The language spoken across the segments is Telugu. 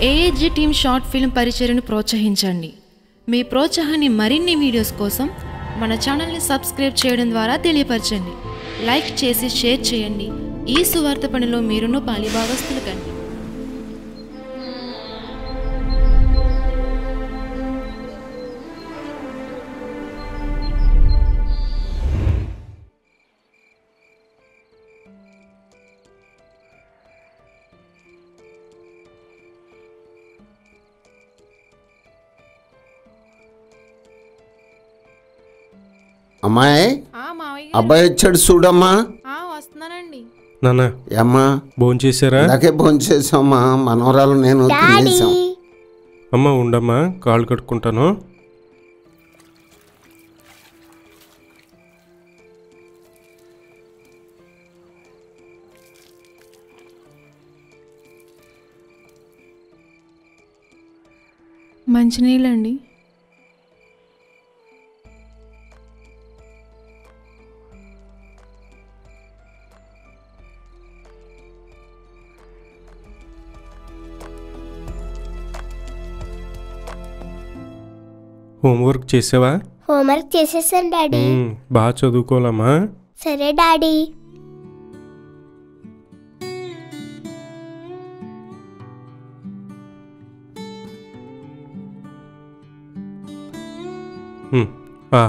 ఏఏజీ టీమ్ షార్ట్ ఫిల్మ్ పరిచయను ప్రోత్సహించండి మీ ప్రోత్సాహాన్ని మరిన్ని వీడియోస్ కోసం మన ఛానల్ని సబ్స్క్రైబ్ చేయడం ద్వారా తెలియపరచండి లైక్ చేసి షేర్ చేయండి ఈ సువార్త పనిలో మీరును పాలిభాగస్తులు కండి అమ్మాయి మావయ్య అబ్బాయి వచ్చాడు చూడమ్మా వస్తున్నానండి నాన్న ఏమ్మా భోంచేశారా ఇందాకే భోంచేసామ్మా మనవరాలు నేను తినేసాం అమ్మ ఉండమ్మా కాళ్ళు కట్టుకుంటాను మంచినీళ్ళండి హోంవర్క్ చేసావా హోంవర్క్ చేసేసాను డాడీ ఉమ్, బాగా చదువుకోవాలమ్మా సరే డాడీ ఉమ్, ఆ.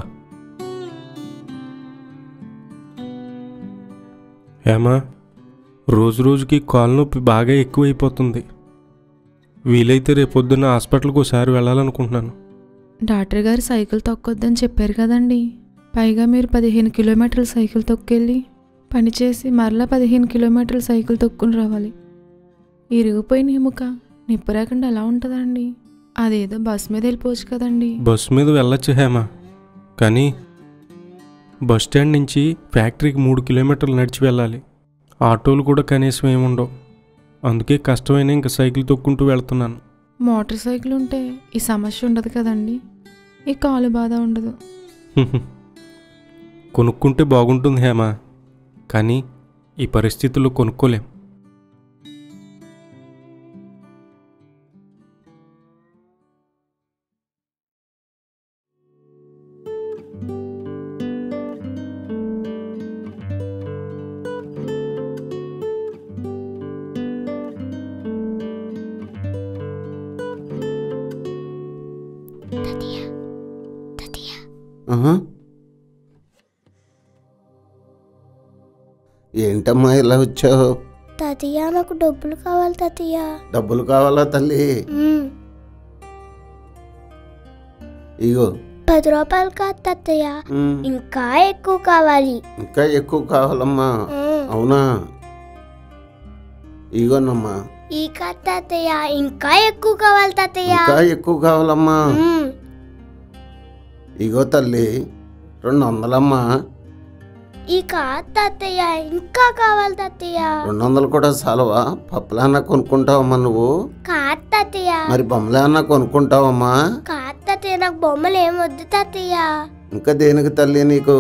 ఏమా రోజు రోజుకి కాలు నొప్పి బాగా ఎక్కువైపోతుంది వీలైతే రేపొద్దున్న హాస్పిటల్కి ఒకసారి వెళ్ళాలనుకుంటున్నాను డాక్టర్ గారు సైకిల్ తొక్కొద్దని చెప్పారు కదండి పైగా మీరు పదిహేను కిలోమీటర్ల సైకిల్ తొక్కెళ్ళి పనిచేసి మరలా పదిహేను కిలోమీటర్ల సైకిల్ తొక్కుని రావాలి ఇరిగిపోయిన ఎముక నిప్పు రాకుండా ఎలా ఉంటుందండి అదేదో బస్ మీద వెళ్ళిపోవచ్చు కదండి బస్సు మీద వెళ్ళొచ్చు హేమా కానీ బస్ స్టాండ్ నుంచి ఫ్యాక్టరీకి మూడు కిలోమీటర్లు నడిచి వెళ్ళాలి ఆటోలు కూడా కనీసం ఏముండవు అందుకే కష్టమైన ఇంకా సైకిల్ తొక్కుంటూ వెళ్తున్నాను మోటార్ సైకిల్ ఉంటే ఈ సమస్య ఉండదు కదండి ఈ కాలు బాధ ఉండదు కొనుక్కుంటే బాగుంటుంది హేమా కానీ ఈ పరిస్థితుల్లో కొనుక్కోలేం ఆహా. ఏంటమ్మా ఇలా వచ్చావు తాతయ్య నాకు డబ్బులు కావాలి తాతయ్య డబ్బులు కావాలా తల్లి మ్మ్. ఇగో పది రూపాయలు కాదు తాతయ్య ఉమ్, ఇంకా ఎక్కువ కావాలి ఇంకా ఎక్కువ కావాలమ్మా మ్మ్. అవునా ఇగోనమ్మా ఈ కాదు తాతయ్య ఇంకా ఎక్కువ కావాలి తాతయ్య ఇంకా ఎక్కువ కావాలమ్మా మ్మ్. ఇగో తల్లి రెండు వందలమ్మా ఈ కాదు తాతయ్య ఇంకా కావాలి తాతయ్య రెండు వందలు కూడా చాలవా పప్పులేమన్నా కొనుక్కుంటావమ్మా నువ్వు కాదు తాతయ్య మరి బొమ్మలేమన్నా కొనుక్కుంటావమ్మా కాదు తాతయ్య నాకు బొమ్మలు ఏం వద్దు తాతయ్య ఇంకా దేనికి తల్లి నీకు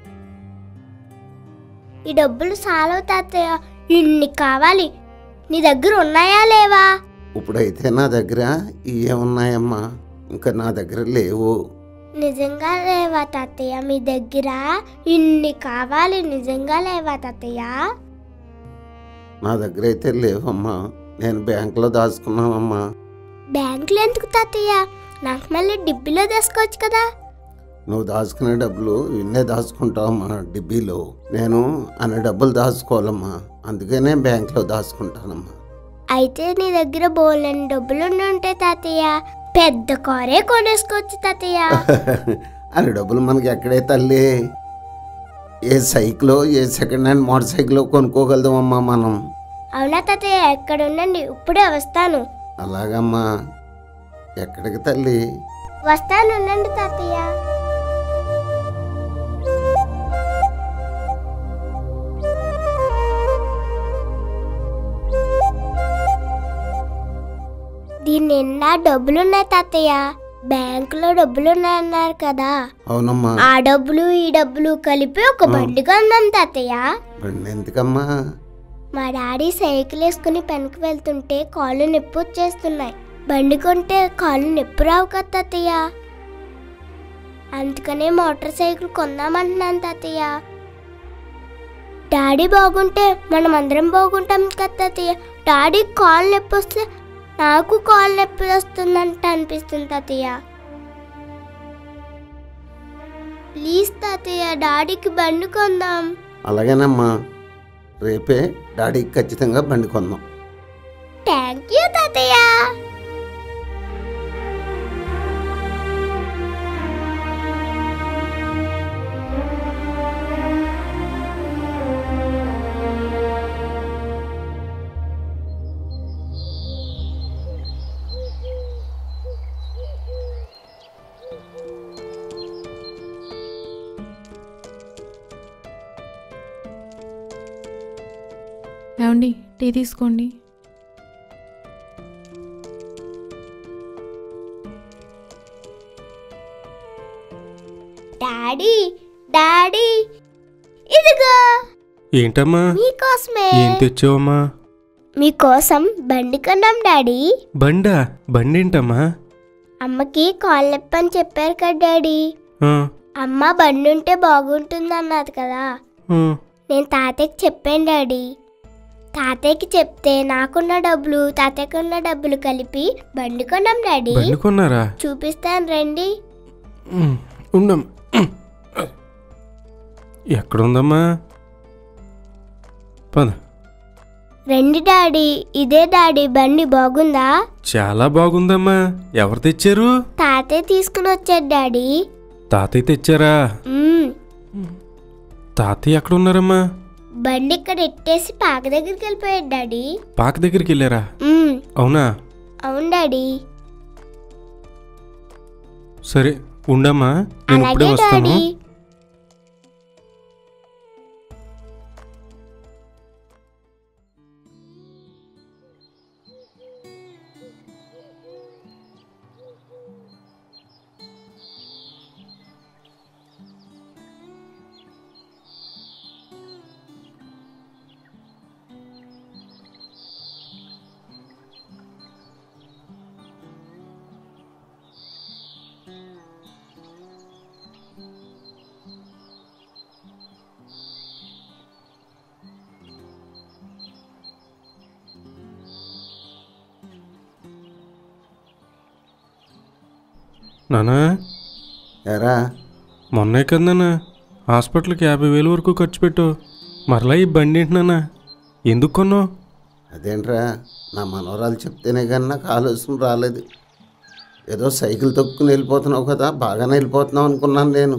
ఈ డబ్బులు చాలవు తాతయ్య ఇన్ని కావాలి నీ దగ్గర ఉన్నాయా లేవా ఇప్పుడైతే నా దగ్గర ఏమున్నాయమ్మా ఇంకా నా దగ్గర లేవు నిజంగా లేవా తాతయ్య మీ దగ్గర ఇన్ని కావాలి నిజంగా లేవా తాతయ్య నా దగ్గర అయితే లేవమ్మా నేను బ్యాంకులో దాచుకున్నానమ్మా బ్యాంకులో ఎందుకు తాతయ్య నాకు మళ్ళీ డిబ్బీలో తీసుకోవచ్చు కదా నువ్వు దాచుకునే డబ్బులు ఇన్నే దాచుకుంటావమ్మా డిబ్బీలో నేను అన్ని డబ్బులు దాచుకోవాలమ్మా అందుకనే బ్యాంకులో దాచుకుంటానమ్మా అయితే నీ దగ్గర బోలని డబ్బులు ఉండి ఉంటాయి తాతయ్య పెద్ద కారే కొనేసుకోవచ్చు తాతయ్య అన్ని డబ్బులు మనకి ఎక్కడే తల్లి ఏ సైకిల్ ఏ సెకండ్ హ్యాండ్ మోటార్ సైకిల్ కొనుక్కోగలుగుతామమ్మా మనం అవునా తాతయ్య ఎక్కడ ఉండండి ఇప్పుడే వస్తాను అలాగమ్మా ఎక్కడికి తల్లి వస్తాను ఉండండి తాతయ్య దీని నిండా డబ్బులున్నాయి తాతయ్య బ్యాంకులో డబ్బులున్నాయన్నారు కదా అవునమ్మా ఆ డబ్బులు ఈ డబ్బులు కలిపి ఒక బండి కొందాం తాతయ్య బండి ఎందుకమ్మా మా డాడీ సైకిల్ వేసుకుని పెనకి వెళ్తుంటే కాళ్ళు నొప్పి వచ్చేస్తున్నాయి బండి కొంటే కాళ్ళు నొప్పి రావు కదా తాతయ్య అందుకనే మోటార్ సైకిల్ కొందామంటున్నాను తాతయ్య డాడీ బాగుంటే మనం అందరం బాగుంటాం కదా తాతయ్య డాడీ కాళ్ళు నొప్పి వస్తే నాకు కాళ్ళు నొప్పి వస్తుందంట అనిపిస్తుంది తాతయ్య ప్లీజ్ తాతయ్య డాడీకి బండి కొందాం అలాగేనమ్మా రేపే డాడీకి ఖచ్చితంగా బండి కొందాం థ్యాంక్ యూ తాతయ్య ఏమండి టీ తీసుకోండి డాడీ డాడీ ఇదిగో ఏంటమ్మా మీకోసమే ఏం తెచ్చావమ్మా మీకోసం బండి కొన్నాం డాడీ బండా బండి ఏంటమ్మా అమ్మకి కాళ్ళు నొప్పి అని చెప్పారు కదా డాడీ ఆ, అమ్మ బండి ఉంటే బాగుంటుంది అన్నది కదా ఆ, నేను తాతయ్యకి చెప్పాను డాడీ తాతయ్యకి చెప్తే నాకున్న డబ్బులు తాతయ్యకి ఉన్న డబ్బులు కలిపి బండి కొన్నాం డాడీ బండి కొన్నారా చూపిస్తాను రండి ఉమ్, ఉండమ్మా ఉమ్. ఎక్కడుందమ్మా పద రండి డాడీ ఇదే డాడీ బండి బాగుందా చాలా బాగుందమ్మా ఎవరు తెచ్చారు తాతయ్య తీసుకుని వచ్చాడు డాడీ తాతయ్య తెచ్చారా మ్మ్. తాతయ్య ఎక్కడ ఉన్నారమ్మా బండి ఇక్కడ ఎట్టేసి పాక దగ్గరికి వెళ్ళిపోయాడు డాడీ పాక దగ్గరికి వెళ్ళారా మ్మ్. అవునా అవును డాడీ సరే ఉండమ్మా నేను ఇప్పుడే అలాగే వస్తాను డాడీ నానా ఎరా మొన్నే కదా నాన్న హాస్పిటల్కి యాభై వేలు వరకు ఖర్చు పెట్టు మరలా ఈ బండి ఏంటి నాన్న ఎందుకు కొన్నావు అదేంట్రా నా మనవరాలు చెప్తేనే కానీ నాకు ఆలోచన రాలేదు ఏదో సైకిల్ తొక్కుని వెళ్ళిపోతున్నావు కదా బాగానే వెళ్ళిపోతున్నావు అనుకున్నాను నేను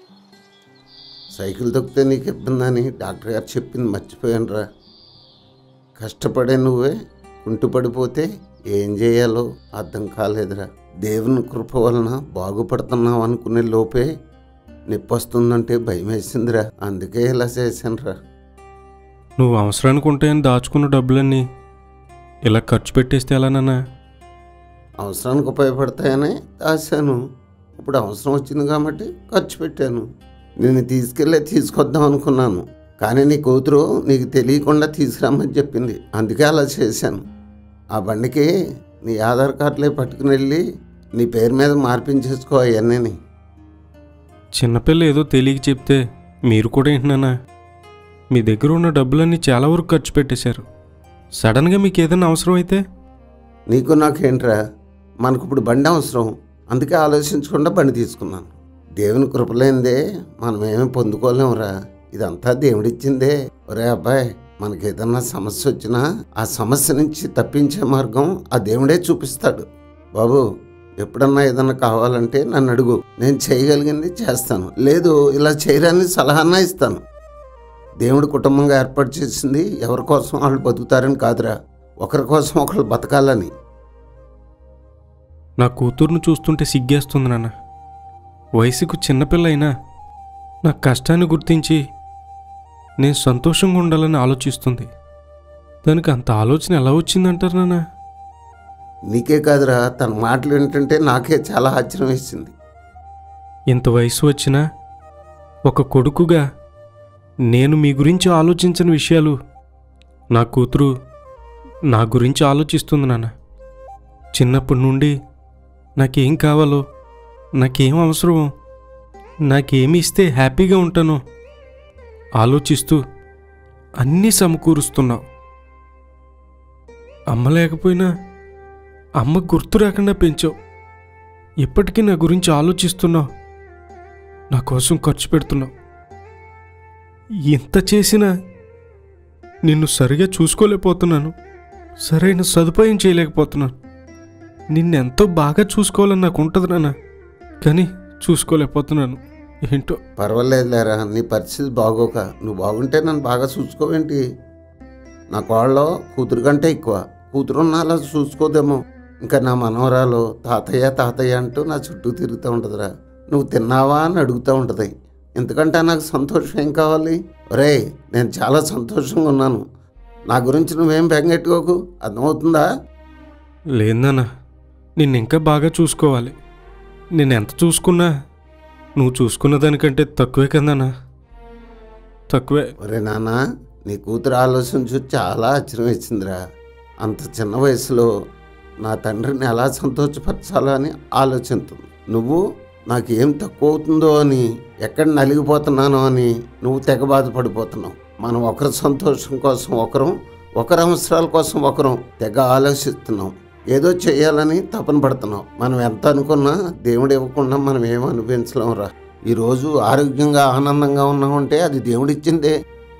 సైకిల్ తొక్కితే నీకు ఇబ్బందని డాక్టర్ గారు చెప్పింది మర్చిపోయాను రా కష్టపడే నువ్వే కుంటుపడిపోతే ఏం చేయాలో అర్థం కాలేదురా దేవుని కృప వలన బాగుపడుతున్నావు అనుకునే లోపే నొప్పి వస్తుందంటే భయం వేసిందిరా అందుకే ఇలా చేశానురా నువ్వు అవసరానికి ఉంటాయని దాచుకున్న డబ్బులన్నీ ఇలా ఖర్చు పెట్టేస్తే ఎలా నాన్న అవసరానికి ఉపయోగపడతాయని దాశాను ఇప్పుడు అవసరం వచ్చింది కాబట్టి ఖర్చు పెట్టాను నేను తీసుకెళ్ళే తీసుకొద్దాం అనుకున్నాను కానీ నీ కూతురు నీకు తెలియకుండా తీసుకురమ్మని చెప్పింది అందుకే అలా చేశాను ఆ బండికి నీ ఆధార్ కార్డులే పట్టుకుని వెళ్ళి నీ పేరు మీద మార్పించేసుకో అవన్నీ చిన్నపిల్ల ఏదో తెలియక చెప్తే మీరు కూడా ఏంటి నాన్న మీ దగ్గర ఉన్న డబ్బులన్నీ చాలా వరకు ఖర్చు పెట్టేశారు సడన్గా మీకు ఏదైనా అవసరం అయితే నీకు నాకేంట్రా మనకు ఇప్పుడు బండి అవసరం అందుకే ఆలోచించకుండా బండి తీసుకున్నాను దేవుని కృపలేందే మనం ఏమీ పొందుకోలేమురా ఇదంతా దేవుడిచ్చిందే ఒరే అబ్బాయి మనకి ఏదన్నా సమస్య వచ్చినా ఆ సమస్య నుంచి తప్పించే మార్గం ఆ దేవుడే చూపిస్తాడు బాబు ఎప్పుడన్నా ఏదన్నా కావాలంటే నన్ను అడుగు నేను చేయగలిగింది చేస్తాను లేదు ఇలా చేయరాని సలహానా ఇస్తాను దేవుడు కుటుంబంగా ఏర్పాటు చేసింది ఎవరి కోసం వాళ్ళు బతుకుతారని కాదురా ఒకరి కోసం ఒకరు బతకాలని నా కూతుర్ను చూస్తుంటే సిగ్గేస్తుంది నాన్న వయసుకు చిన్నపిల్ల అయినా నా కష్టాన్ని గుర్తించి నేను సంతోషంగా ఉండాలని ఆలోచిస్తుంది దానికి అంత ఆలోచన ఎలా వచ్చిందంటారు నాన్న నీకే కాదురా తన మాటలు ఏంటంటే నాకే చాలా ఆశ్చర్యం వేసింది ఇంత వయసు వచ్చినా ఒక కొడుకుగా నేను మీ గురించి ఆలోచించని విషయాలు నా కూతురు నా గురించి ఆలోచిస్తుంది నాన్న చిన్నప్పటి నుండి నాకేం కావాలో నాకేం అవసరమో నాకేమి ఇస్తే హ్యాపీగా ఉంటానో ఆలోచిస్తూ అన్నీ సమకూరుస్తున్నావు అమ్మ లేకపోయినా అమ్మ గుర్తు రాకుండా పెంచావు ఇప్పటికీ నా గురించి ఆలోచిస్తున్నావు నా కోసం ఖర్చు పెడుతున్నావు ఇంత చేసినా నిన్ను సరిగా చూసుకోలేకపోతున్నాను సరైన సదుపాయం చేయలేకపోతున్నాను నిన్నెంతో బాగా చూసుకోవాలని నాకు ఉంటుంది నాన్న కానీ చూసుకోలేకపోతున్నాను ఏంటో పర్వాలేదులేరా నీ పరిస్థితి బాగోక నువ్వు బాగుంటే నన్ను బాగా చూసుకోవేంటి నా కోళ్ళలో కూతురు కంటే ఎక్కువ కూతురు అలా చూసుకోదేమో ఇంకా నా మనవరాలు తాతయ్య తాతయ్య అంటూ నా చుట్టూ తిరుగుతూ ఉంటుందిరా నువ్వు తిన్నావా అని అడుగుతూ ఉంటుంది ఎందుకంటే నాకు సంతోషం ఏం కావాలి ఒరే నేను చాలా సంతోషంగా ఉన్నాను నా గురించి నువ్వేం బెంగెట్టుకోకు అర్థమవుతుందా లేదన్నా నిన్ను ఇంకా బాగా చూసుకోవాలి నేను ఎంత చూసుకున్నా నువ్వు చూసుకున్న దానికంటే తక్కువే కదన్నా తక్కువే ఒరే నాన్న నీ కూతురు ఆలోచన చూసి చాలా ఆశ్చర్యం వేసిందిరా అంత చిన్న వయసులో నా తండ్రిని ఎలా సంతోషపరచాలో అని ఆలోచిస్తుంది నువ్వు నాకు ఏం తక్కువ అవుతుందో అని ఎక్కడ నలిగిపోతున్నానో అని నువ్వు తెగ బాధపడిపోతున్నావు మనం ఒకరి సంతోషం కోసం ఒకరం ఒకరి అవసరాల కోసం ఒకరం తెగ ఆలోచిస్తున్నాం ఏదో చేయాలని తపన పడుతున్నాం మనం ఎంత అనుకున్నా దేవుడు ఇవ్వకుండా మనం ఏం అనుభవించలేమురా ఈరోజు ఆరోగ్యంగా ఆనందంగా ఉన్నామంటే అది దేవుడిచ్చిందే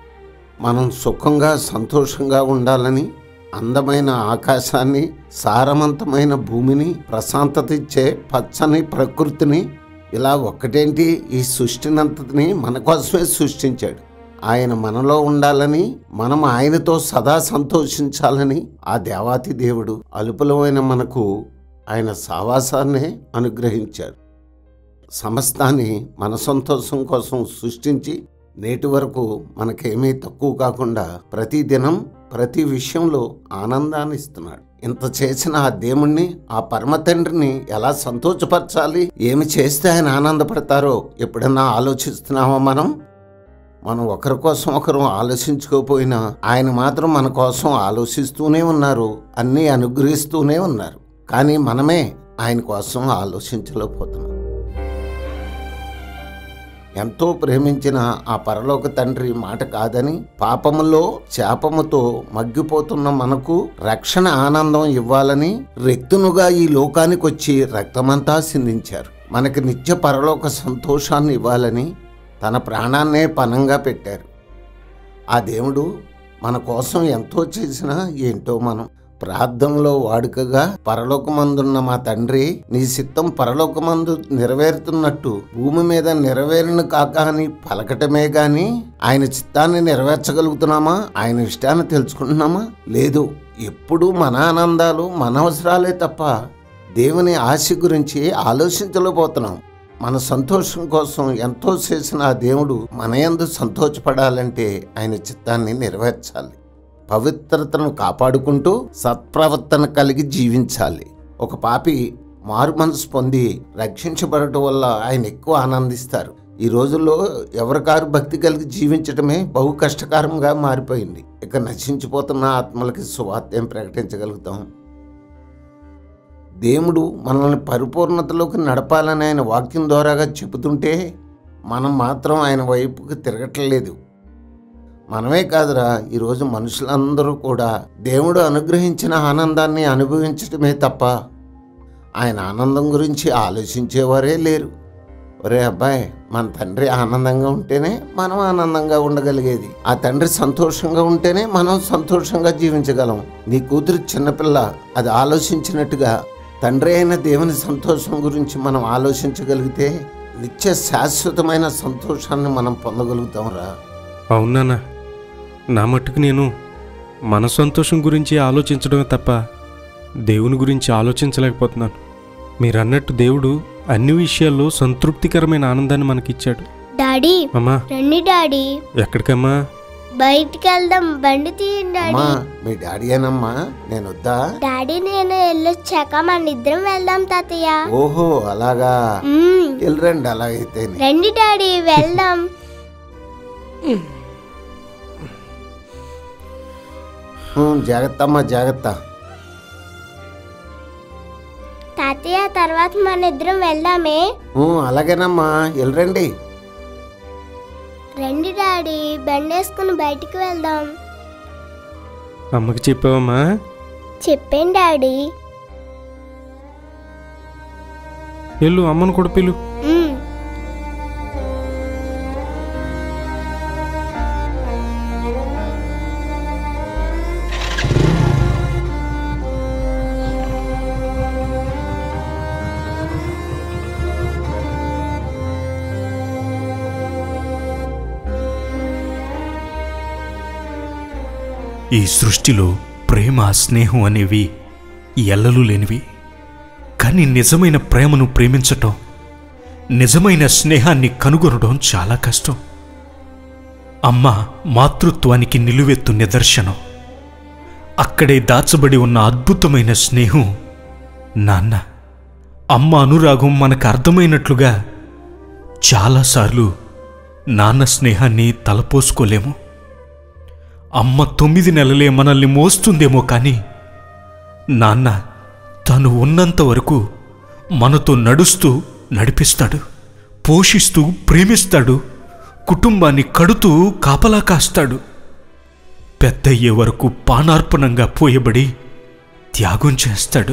మనం సుఖంగా సంతోషంగా ఉండాలని అందమైన ఆకాశాన్ని సారవంతమైన భూమిని ప్రశాంతత ఇచ్చే పచ్చని ప్రకృతిని ఇలా ఒక్కటేంటి ఈ సృష్టినంతటిని మన కోసమే సృష్టించాడు ఆయన మనలో ఉండాలని మనం ఆయనతో సదా సంతోషించాలని ఆ దేవాతి దేవుడు అలుపులమైన మనకు ఆయన సావాసాన్ని అనుగ్రహించాడు సమస్తాన్ని మన సంతోషం కోసం సృష్టించి నేటి వరకు మనకేమీ తక్కువ కాకుండా ప్రతి దినం ప్రతి విషయంలో ఆనందాన్ని ఇస్తున్నాడు ఇంత చేసిన ఆ దేవుణ్ణి ఆ పరమ తండ్రిని ఎలా సంతోషపరచాలి ఏమి చేస్తే ఆయన ఆనందపడతారో ఎప్పుడన్నా ఆలోచిస్తున్నామా మనం మనం ఒకరి కోసం ఒకరు ఆలోచించుకోపోయినా ఆయన మాత్రం మన కోసం ఆలోచిస్తూనే ఉన్నారు అన్నీ అనుగ్రహిస్తూనే ఉన్నారు కానీ మనమే ఆయన కోసం ఆలోచించలేకపోతున్నాం ఎంతో ప్రేమించిన ఆ పరలోక తండ్రి మాట కాదని పాపములో శాపముతో మగ్గిపోతున్న మనకు రక్షణ ఆనందం ఇవ్వాలని రెక్తునుగా ఈ లోకానికి వచ్చి రక్తమంతా సిందించారు మనకి నిత్య పరలోక సంతోషాన్ని ఇవ్వాలని తన ప్రాణాన్నే పనంగా పెట్టారు ఆ దేవుడు మన కోసం ఎంతో చేసినా ఏంటో మనం ప్రార్థనలో వాడుకగా పరలోకమందున్న మా తండ్రి నీ సిద్ధం పరలోకమందు నెరవేరుతున్నట్టు భూమి మీద నెరవేరును కాక అని పలకటమే గాని ఆయన చిత్తాన్ని నెరవేర్చగలుగుతున్నామా ఆయన ఇష్టాన్ని తెలుసుకుంటున్నామా లేదు ఎప్పుడూ మన ఆనందాలు మన అవసరాలే తప్ప దేవుని ఆశ గురించి ఆలోచించలేకపోతున్నాం మన సంతోషం కోసం ఎంతో చేసిన ఆ దేవుడు మన యందు సంతోషపడాలంటే ఆయన చిత్తాన్ని నెరవేర్చాలి పవిత్రతను కాపాడుకుంటూ సత్ప్రవర్తన కలిగి జీవించాలి ఒక పాపి మారు మనసు పొంది రక్షించబడటం వల్ల ఆయన ఎక్కువ ఆనందిస్తారు ఈ రోజుల్లో ఎవరికారు భక్తి కలిగి జీవించడమే బహు కష్టకరంగా మారిపోయింది ఇక నశించిపోతున్న ఆత్మలకి సువార్తేం ప్రకటించగలుగుతాం దేవుడు మనల్ని పరిపూర్ణతలోకి నడపాలని ఆయన వాక్యం ద్వారాగా చెబుతుంటే మనం మాత్రం ఆయన వైపుకి తిరగట్లేదు మనమే కాదురా ఈరోజు మనుషులందరూ కూడా దేవుడు అనుగ్రహించిన ఆనందాన్ని అనుభవించడమే తప్ప ఆయన ఆనందం గురించి ఆలోచించేవారే లేరు ఒరే అబ్బాయి మన తండ్రి ఆనందంగా ఉంటేనే మనం ఆనందంగా ఉండగలిగేది ఆ తండ్రి సంతోషంగా ఉంటేనే మనం సంతోషంగా జీవించగలం నీ కూతురు చిన్నపిల్ల అది ఆలోచించినట్టుగా తండ్రి అయిన దేవుని సంతోషం గురించి మనం ఆలోచించగలిగితే నిత్య శాశ్వతమైన సంతోషాన్ని మనం పొందగలుగుతాం రా అవునానా నా మట్టుకు నేను మన సంతోషం గురించి ఆలోచించడమే తప్ప దేవుని గురించి ఆలోచించలేకపోతున్నాను మీరు అన్నట్టు దేవుడు అన్ని విషయాల్లో సంతృప్తికరమైన ఆనందాన్ని మనకిచ్చాడు డాడీ అమ్మా రండి డాడీ ఎక్కడికమ్మా బయటికి వెళ్దాం బండి తీయండి అమ్మా డాడీ మీ డాడీ ఏనమ్మా నేను వద్దా డాడీ నేను వెళ్ళొచ్చాక మన ఇద్దరం వెళ్దాం తాతయ్య ఓహో అలాగా మ్మ్. వెళ్ళరండి అలాగైతే రండి డాడీ వెళ్దాం ఉమ్, జాగ్రత్త అమ్మా జాగ్రత్త తాతయ్య తర్వాత మన ఇద్దరం వెళ్దామే ఉమ్, అలాగేనమ్మా వెళ్ళరండి రండి డాడీ బండేసుకుని బయటికి వెళ్దాం అమ్మకి చెప్పావమ్మా చెప్పాను డాడీ వెళ్ళు అమ్మను కూడా పిలు ఉమ్. ఈ సృష్టిలో ప్రేమ స్నేహం అనేవి ఎల్లలు లేనివి కానీ నిజమైన ప్రేమను ప్రేమించటం నిజమైన స్నేహాన్ని కనుగొనడం చాలా కష్టం అమ్మ మాతృత్వానికి నిలువెత్తు నిదర్శనం అక్కడే దాచబడి ఉన్న అద్భుతమైన స్నేహం నాన్న అమ్మ అనురాగం మనకు అర్థమైనట్లుగా చాలాసార్లు నాన్న స్నేహాన్ని తలపోసుకోలేము అమ్మ తొమ్మిది నెలలే మనల్ని మోస్తుందేమో కానీ నాన్న తను ఉన్నంత వరకు మనతో నడుస్తూ నడిపిస్తాడు పోషిస్తూ ప్రేమిస్తాడు కుటుంబాన్ని కడుతూ కాపలా కాస్తాడు పెద్దయ్యే వరకు పానార్పణంగా పోయబడి త్యాగం చేస్తాడు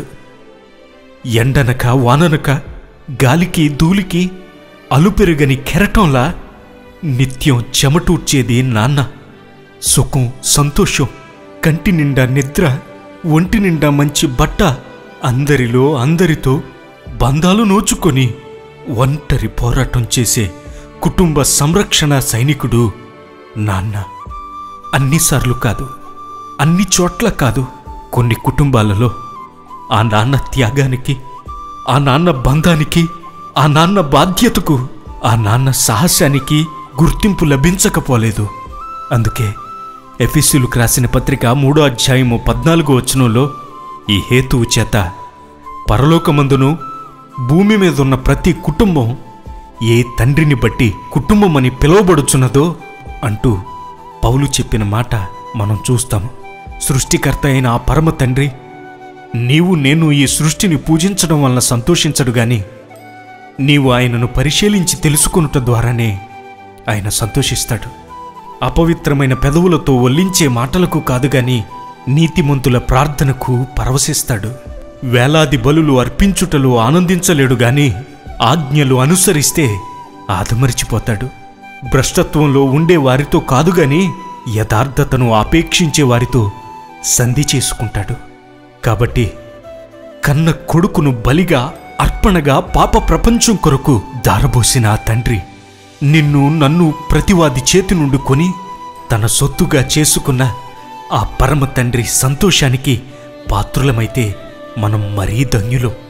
ఎండనక వాననక గాలికి ధూళికి అలుపెరుగని కెరటంలా నిత్యం చెమటూడ్చేది నాన్న సుఖం సంతోషం కంటి నిండా నిద్ర ఒంటి నిండా మంచి బట్ట అందరిలో అందరితో బంధాలు నోచుకొని ఒంటరి పోరాటం చేసే కుటుంబ సంరక్షణ సైనికుడు నాన్న అన్నిసార్లు కాదు అన్ని చోట్ల కాదు కొన్ని కుటుంబాలలో ఆ నాన్న త్యాగానికి ఆ నాన్న బంధానికి ఆ నాన్న బాధ్యతకు ఆ నాన్న సాహసానికి గుర్తింపు లభించకపోలేదు అందుకే ఎఫీసీలకు రాసిన పత్రిక మూడో అధ్యాయము పద్నాలుగో వచనంలో ఈ హేతువు చేత పరలోకమందును భూమి మీద ఉన్న ప్రతి కుటుంబం ఏ తండ్రిని బట్టి కుటుంబం అని పిలువబడుచున్నదో అంటూ పౌలు చెప్పిన మాట మనం చూస్తాము సృష్టికర్త అయిన ఆ పరమ తండ్రి నీవు నేను ఈ సృష్టిని పూజించడం వలన సంతోషించడు గాని నీవు ఆయనను పరిశీలించి తెలుసుకొనుట ద్వారానే ఆయన సంతోషిస్తాడు అపవిత్రమైన పెదవులతో ఒల్లించే మాటలకు కాదు గాని నీతిమంతుల ప్రార్థనకు పరవశిస్తాడు వేలాది బలులు అర్పించుటలో ఆనందించలేడు గాని ఆజ్ఞలు అనుసరిస్తే ఆదమరిచిపోతాడు భ్రష్టత్వంలో ఉండే వారితో కాదు గాని యథార్థతను ఆపేక్షించే వారితో సంధి చేసుకుంటాడు కాబట్టి కన్న కొడుకును బలిగా అర్పణగా పాప ప్రపంచం కొరకు దారబోసిన ఆ తండ్రి నిన్ను నన్ను ప్రతివాది చేతి నుండి కొని తన సొత్తుగా చేసుకున్న ఆ పరమ తండ్రి సంతోషానికి పాత్రులమైతే మనం మరీ ధన్యులం